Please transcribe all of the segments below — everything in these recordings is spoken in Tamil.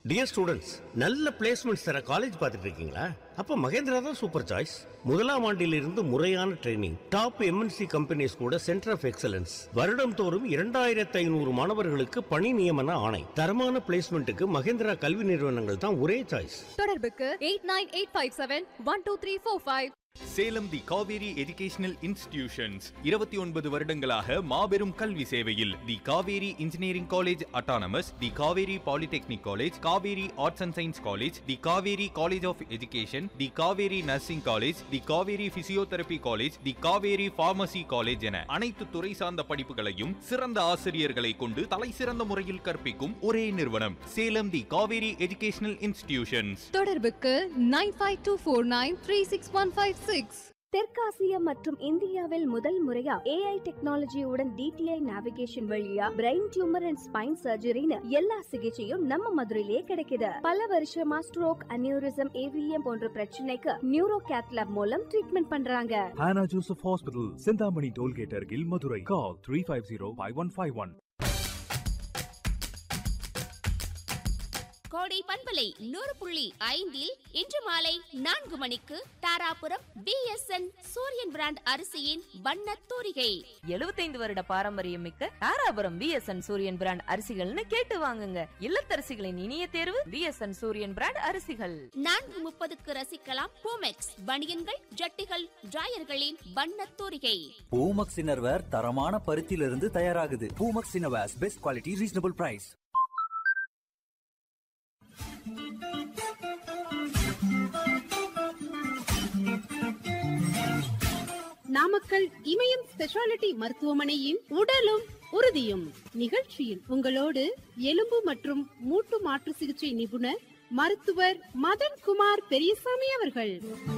டியர் ஸ்டூடெண்ட்ஸ் நல்ல பிளேஸ்மெண்ட்ஸ் தர காலேஜ் பார்த்துட்டு இருக்கீங்களா அப்ப மகேந்திரா தான் சூப்பர் சாய்ஸ் முதலாம் ஆண்டிலிருந்து முறையான ட்ரைனிங் டாப் எம்என்சி கம்பெனிஸ் கூட சென்டர் ஆஃப் எக்ஸலன்ஸ் வருடம் தோறும் இரண்டாயிரத்து ஐநூறு மாணவர்களுக்கு பணி நியமன ஆணை தரமான பிளேஸ்மெண்ட்டுக்கு மகேந்திரா கல்வி நிறுவனங்கள் தான் ஒரே சாய்ஸ் தொடர்புக்கு eight nine eight five seven one two three four five Salem the Kaveri educational institutions இருபத்தி ஒன்பது வருடங்களாக மாபெரும் கல்வி சேவையில் the Kaveri engineering college autonomous the Kaveri polytechnic college Kaveri arts and science college the Kaveri college of education the Kaveri nursing college the Kaveri physiotherapy college the Kaveri pharmacy college என அனைத்து துறை சார்ந்த படிப்புகளையும் சிறந்த ஆசிரியர்களை கொண்டு தலை சிறந்த முறையில் கற்பிக்கும் ஒரே நிறுவனம் Salem the Kaveri educational institutions தொடர்புக்கு nine five two four nine three six one five six தெற்காசியா மற்றும் இந்தியாவில் முதல் முறையா ஏஐ டெக்னாலஜியுடன் டிடிஐ நேவிகேஷன் வழியா பிரெயின் டியூமர் அண்ட் ஸ்பைன் சர்ஜரின்னு எல்லா சிகிச்சையும் நம்ம மதுரையிலே கிடைக்குது பல வருஷமா ஸ்ட்ரோக் அனியூரிசம் ஏவிஎம் போன்ற பிரச்சனைக்கு நியூரோ கேத்லாப் மூலம் ட்ரீட்மெண்ட் பண்றாங்க Hannah Joseph Hospital, Sindhamani Tollgate, Argil, Madurai. Call 350 5151. கோடை பண்பலை நூறு புள்ளி ஐந்தில் இன்று மாலை நான்கு மணிக்கு தாராபுரம் பிஎஸ்என் சூரியன் பிராண்ட் அரிசியின் வண்ணத் தூரிகை 75 வருட பாரம்பரியம் மிக்க தாராபுரம் பிஎஸ்என் சூரியன் பிராண்ட் அரிசிகள்னு கேட்டு வாங்குங்க இல்லத்தரசிகளின் இனிய தேர்வு பிஎஸ்என் சூரியன் பிராண்ட் அரிசிகள் நான்கு முப்பதுக்கு ரசிக்கலாம் பூமெக்ஸ் பனியன்கள் ஜட்டிகள் டிராயர்களின் வண்ணத் தூரிகை பூமக்ஸ் இன்னர்வேர் தரமான பருத்தியிலிருந்து தயாராகுது Poomex innerwears best quality reasonable price Namakkal Imayam speciality மருத்துவமனையின் உடலும் உறுதியும் நிகழ்ச்சியில் உங்களோடு எலும்பு மற்றும் மூட்டு மாற்று சிகிச்சை நிபுணர் மருத்துவர் மதன் குமார் பெரியசாமி அவர்கள்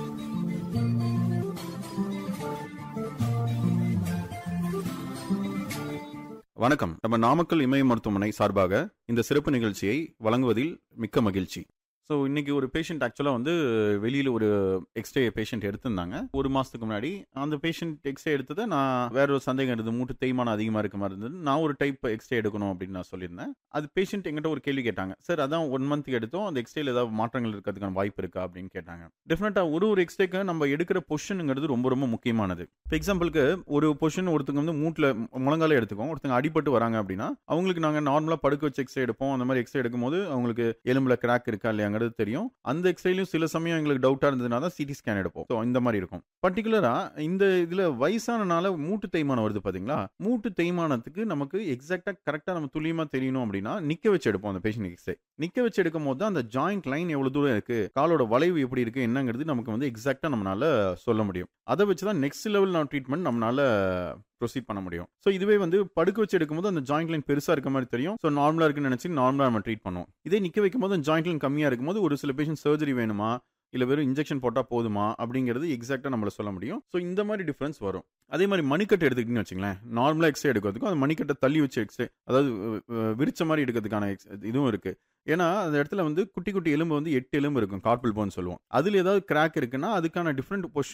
வணக்கம் நம்ம நாமக்கல் இமய மருத்துவமனை சார்பாக இந்த சிறப்பு நிகழ்ச்சியை வழங்குவதில் மிக்க மகிழ்ச்சி ஸோ இன்னைக்கு ஒரு பேஷண்ட் ஆக்சுவலாக வந்து வெளியில் ஒரு எக்ஸ்ரே பேஷண்ட் எடுத்திருந்தாங்க ஒரு மாதத்துக்கு முன்னாடி அந்த பேஷண்ட் எக்ஸ்ரே எடுத்ததை நான் வேற ஒரு சந்தேகம் இருந்தது மூட்டு தேய்மானம் அதிகமாக இருக்க மாதிரி இருந்தது நான் ஒரு டைப் எக்ஸ்ரே எடுக்கணும் அப்படின்னு நான் சொல்லியிருந்தேன் அது பேஷண்ட் எங்கிட்ட ஒரு கேள்வி கேட்டாங்க சார் அதான் ஒன் மந்த்துக்கு எடுத்தோம் அந்த எக்ஸ்ரேல ஏதாவது மாற்றங்கள் இருக்கிறதுக்கான வாய்ப்பு இருக்கா அப்படின்னு கேட்டாங்க டெஃபினட்டாக ஒரு ஒரு எக்ஸ்ரேக்கு நம்ம எடுக்கிற பொசிஷனுங்கிறது ரொம்ப ரொம்ப முக்கியமானது இப்போ எக்ஸாம்பிளுக்கு ஒரு பொசிஷன் ஒருத்தங்க வந்து மூட்டில் முழங்கால எடுத்துக்கோம் ஒருத்தங்க அடிபட்டு வராங்க அப்படின்னா அவங்களுக்கு நாங்கள் நார்மலாக படுக்க வச்சு எக்ஸ்ரே எடுப்போம் அந்த மாதிரி எக்ஸ்ரே எடுக்கும்போது அவங்களுக்கு எலும்புல கிராக் இருக்கா இல்லையாங்கிறது தெரியும் அந்த எக்ஸ்ரேலையும் சில சமயம் எங்களுக்கு டவுட்டாக இருந்ததுனா தான் சிடி ஸ்கேன் எடுப்போம் ஸோ இந்த மாதிரி இருக்கும் பர்டிகுலராக இந்த இதில் வயசானனால மூட்டு தேய்மானம் வருது பார்த்தீங்களா மூட்டு தேய்மானத்துக்கு நமக்கு எக்ஸாக்டாக கரெக்டாக நம்ம துல்லியமாக தெரியணும் அப்படின்னா நிற்க வச்சு எடுப்போம் அந்த பேஷண்ட் எக்ஸ்ரே நிற்க வச்சு எடுக்கும் போது தான் அந்த ஜாயிண்ட் லைன் எவ்வளோ தூரம் இருக்கு காலோட வளைவு எப்படி இருக்கு என்னங்கிறது நமக்கு வந்து எக்ஸாக்டாக நம்மளால சொல்ல முடியும் அதை வச்சு தான் நெக்ஸ்ட் லெவல் நான் ட்ரீட்மெண்ட் நம்மளால ப்ரொசீட் பண்ண முடியும் ஸோ இதுவே வந்து படுக்க வச்சு எடுக்கும்போது அந்த ஜாயிண்ட் லைன் பெருசாக இருக்க மாதிரி தெரியும் ஸோ நார்மலாக இருக்குன்னு நினச்சி நார்மலாக நம்ம ட்ரீட் பண்ணுவோம் இதே நிற்க வைக்கும்போது அந்த ஜாயிண்ட் லைன் கம்மியாக இருக்கும்போது ஒரு சில பேஷண்ட் சர்ஜரி வேணுமா இல்லை வெறும் இன்ஜெக்ஷன் போட்டால் போதுமா அப்படிங்கிறது எக்ஸாக்டாக நம்மள சொல்ல முடியும் ஸோ இந்த மாதிரி டிஃப்ரென்ஸ் வரும் அதே மாதிரி மணிக்கட்டை எடுத்துக்கிட்டீங்கன்னு வச்சுங்களேன் நார்மலாக எக்ஸ்ரே எடுக்கிறதுக்கும் அந்த மணிக்கட்டை தள்ளி வச்சு எக்ஸ்ரே அதாவது அஹ், விரிச்ச மாதிரி எடுக்கிறதுக்கான ex- இதுவும் இருக்கு ஏன்னா அந்த இடத்துல வந்து குட்டி குட்டி எலும்பு வந்து எட்டு எலும்பு இருக்கும் கார்பிள் போன் சொல்லுவோம் அதில் ஏதாவது கிராக் இருக்குன்னா அதுக்கான டிஃப்ரெண்ட் பொசிஷன்